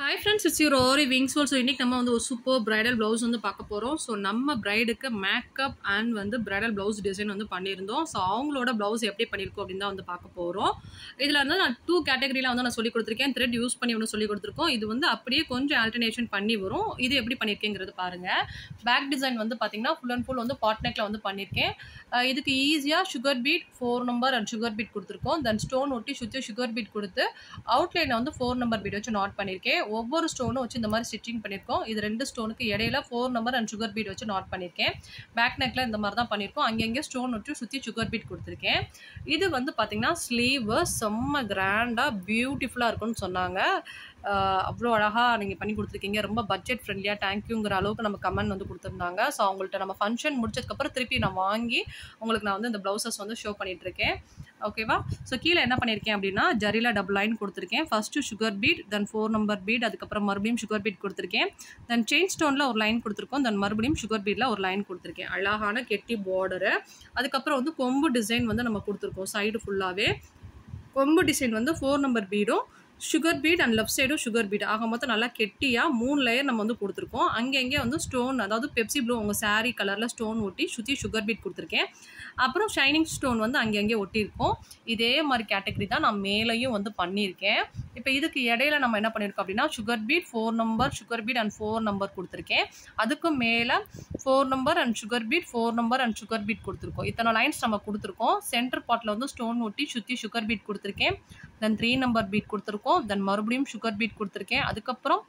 hi friends it's your ஓரி wings so இன்றைக்கி நம்ம வந்து ஒரு சூப்பர் பிரைடல் ப்ளவுஸ் வந்து பார்க்க போகிறோம் ஸோ நம்ம பிரைடுக்கு மேக்கப் அண்ட் வந்து பிரைடல் ப்ளவுஸ் டிசைன் வந்து பண்ணியிருந்தோம் ஸோ அவங்களோட ப்ளவுஸ் எப்படி பண்ணியிருக்கோம் அப்படின்னு தான் வந்து பார்க்க போகிறோம் இதில் வந்து நான் டூ கேட்டகரியில் வந்து நான் சொல்லி கொடுத்துருக்கேன் த்ரெட் யூஸ் பண்ணி ஒன்று சொல்லி கொடுத்துருக்கோம் இது வந்து அப்படியே கொஞ்சம் ஆல்டர்னேஷன் பண்ணி வரும் இது எப்படி பண்ணியிருக்கேங்கிறது பாருங்கள் பேக் டிசைன் வந்து பார்த்தீங்கன்னா ஃபுல் அண்ட் ஃபுல் வந்து பாட் நெக்கில் வந்து பண்ணியிருக்கேன் அஹ் இதுக்கு ஈஸியாக sugar bead four number and sugar bead கொடுத்துருக்கோம் தென் ஸ்டோன் ஒட்டி சுற்றி சுகர் பீட் கொடுத்து அவுட்லைனில் வந்து ஃபோர் நம்பர் பீட் வச்சு நாட் பண்ணியிருக்கேன் ஒவ்வொரு ஸ்டோனும் வச்சு இந்த மாதிரி ஸ்டிச்சிங் பண்ணியிருக்கோம் இது ரெண்டு ஸ்டோனுக்கு இடையில four number and sugar bead வச்சு நாட் பண்ணியிருக்கேன் பேக் நெக்கில் இந்த மாதிரி தான் பண்ணியிருக்கோம் அங்கங்கே ஸ்டோன் வச்சு சுற்றி சுகர் பீட் கொடுத்துருக்கேன் இது வந்து பார்த்தீங்கன்னா ஸ்லீவு செம்ம கிராண்டாக பியூட்டிஃபுல்லாக இருக்கும்னு சொன்னாங்க ஆஹ் அவ்வளோ அழகாக நீங்கள் பண்ணி கொடுத்துருக்கீங்க ரொம்ப பட்ஜெட் ஃப்ரெண்ட்லியாக தேங்க்யூங்கிற அளவுக்கு நம்ம கமெண்ட் வந்து கொடுத்துருந்தாங்க ஸோ அவங்கள்ட்ட நம்ம ஃபங்க்ஷன் முடிச்சதுக்கப்புறம் திருப்பி நான் வாங்கி உங்களுக்கு நான் வந்து இந்த ப்ளவுசஸ் வந்து ஷோ பண்ணிகிட்ருக்கேன் ஓகேவா ஸோ கீழே என்ன பண்ணியிருக்கேன் அப்படின்னா ஜரியில் டபுள் லைன் கொடுத்துருக்கேன் first sugar bead then four number bead அதுக்கப்புறம் மறுபடியும் சுகர் பீட் கொடுத்துருக்கேன் தென் செயின் ஸ்டோனில் ஒரு லைன் கொடுத்துருக்கோம் தென் மறுபடியும் சுகர் பீட்டில் ஒரு லைன் கொடுத்துருக்கேன் அழகான கெட்டி பார்டரு அதுக்கப்புறம் வந்து கொம்பு டிசைன் வந்து நம்ம கொடுத்துருக்கோம் சைடு ஃபுல்லாகவே கொம்பு டிசைன் வந்து ஃபோர் நம்பர் பீடும் சுகர் பீட் அண்ட் லெஃப்ட் சைடும் சுகர் பீட் ஆக மொத்தம் நல்லா கெட்டியாக மூணு லேயர் நம்ம வந்து கொடுத்துருக்கோம் அங்கங்கே வந்து ஸ்டோன் அதாவது பெப்சி ப்ளூ உங்கள் saree கலரில் ஸ்டோன் ஒட்டி சுற்றி சுகர் பீட் கொடுத்துருக்கேன் அப்புறம் ஷைனிங் ஸ்டோன் வந்து அங்கங்கே ஒட்டியிருக்கோம் இதே மாதிரி கேட்டகரி தான் நான் மேலேயும் வந்து பண்ணியிருக்கேன் இப்போ இதுக்கு இடையில நம்ம என்ன பண்ணியிருக்கோம் அப்படின்னா sugar bead four number sugar bead and four number கொடுத்துருக்கேன் அதுக்கும் மேலே four number and sugar bead four number and sugar bead கொடுத்துருக்கோம் இத்தனை லைன்ஸ் நம்ம கொடுத்துருக்கோம் சென்டர் பாட்டில் வந்து ஸ்டோன் ஒட்டி சுற்றி சுகர் பீட் கொடுத்துருக்கேன் தென் த்ரீ நம்பர் பீட் கொடுத்துருக்கோம் தென் மறுபடியும் சுகர் பீட் கொடுத்துருக்கேன் அதுக்கப்புறம்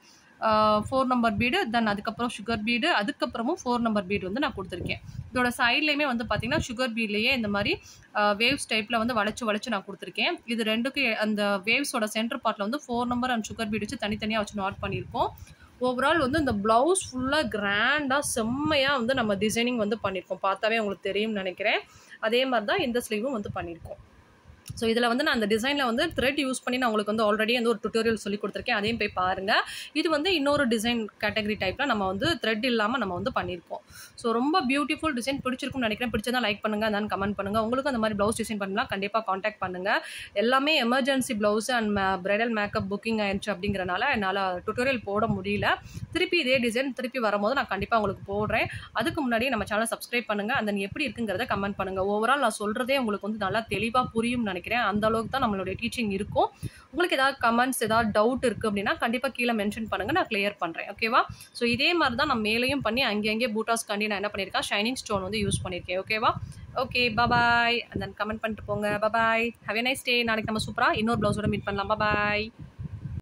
ஃபோர் நம்பர் பீடு தென் அதுக்கப்புறம் சுகர் பீடு அதுக்கப்புறமும் ஃபோர் நம்பர் பீடு வந்து நான் கொடுத்துருக்கேன் இதோட சைட்லேயுமே வந்து பார்த்தீங்கன்னா சுகர் பீட்லேயே இந்த மாதிரி வேவ்ஸ் டைப்பில் வந்து வளைச்சு வளைச்சு நான் கொடுத்துருக்கேன் இது ரெண்டுக்கு அந்த வேவ்ஸோட சென்டர் பார்ட்டில் வந்து four number and sugar bead வச்சு தனித்தனியாக வச்சு நாட் பண்ணியிருக்கோம் ஓவரால் வந்து இந்த ப்ளவுஸ் ஃபுல்லாக கிராண்டாக செம்மையாக வந்து நம்ம டிசைனிங் வந்து பண்ணியிருக்கோம் பார்த்தாவே உங்களுக்கு தெரியும்னு நினைக்கிறேன் அதே மாதிரி தான் இந்த ஸ்லீவும் வந்து பண்ணியிருக்கோம் ஸோ இதில் வந்து நான் அந்த டிசைனில் வந்து த்ரெட் யூஸ் பண்ணி நான் உங்களுக்கு வந்து ஆல்ரெடி வந்து ஒரு டுட்டோரியல் சொல்லி கொடுத்துருக்கேன் அதையும் போய் பாருங்கள் இது வந்து இன்னொரு டிசைன் கேட்டகரி டைப்பில் நம்ம வந்து த்ரெட் இல்லாமல் நம்ம வந்து பண்ணியிருக்கோம் ஸோ ரொம்ப பியூட்டிஃபுல் டிசைன் பிடிச்சிருக்கும்னு நினைக்கிறேன் பிடிச்சதா லைக் பண்ணுங்கள் then கமெண்ட் பண்ணுங்கள் உங்களுக்கு அந்த மாதிரி ப்ளவுஸ் டிசைன் பண்ணலாம் கண்டிப்பாக காண்டாக்ட் பண்ணுங்கள் எல்லாமே emergency blouse and bridal makeup booking ஆயிடுச்சு அப்படிங்கிறனால என்னால் டுட்டோரியல் போட முடியல திருப்பி இதே டிசைன் திருப்பி வரும்போது நான் கண்டிப்பாக உங்களுக்கு போடுறேன் அதுக்கு முன்னாடி நம்ம சேனல் சப்ஸ்கிரைப் பண்ணுங்கள் அந்த எப்படி இருக்குங்கிறத கமெண்ட் பண்ணுங்கள் ஓவரால் நான் சொல்கிறதே உங்களுக்கு வந்து நல்லா தெளிவாக புரியும்னு நினைக்கிறேன் அந்த அளவுக்கு தான் நம்மளுடைய டீச்சிங் இருக்கும் உங்களுக்கு ஏதாவது கமெண்ட்ஸ் ஏதாவது டவுட் இருக்குது அப்படின்னா கண்டிப்பாக கீழே மென்ஷன் பண்ணுங்கள் நான் கிளியர் பண்ணுறேன் ஓகேவா ஸோ இதே மாதிரி தான் நான் மேலேயும் பண்ணி அங்கே அங்கே பூட்டாஸ் காண்டி நான் என்ன பண்ணியிருக்கேன் ஷைனிங் ஸ்டோன் வந்து யூஸ் பண்ணியிருக்கேன் ஓகேவா okay bye bye and then comment பண்ணிட்டு போங்க bye bye have a nice day நாளைக்கு நம்ம சூப்பராக இன்னொரு ப்ளவுஸோட மீட் பண்ணலாம் பபாய்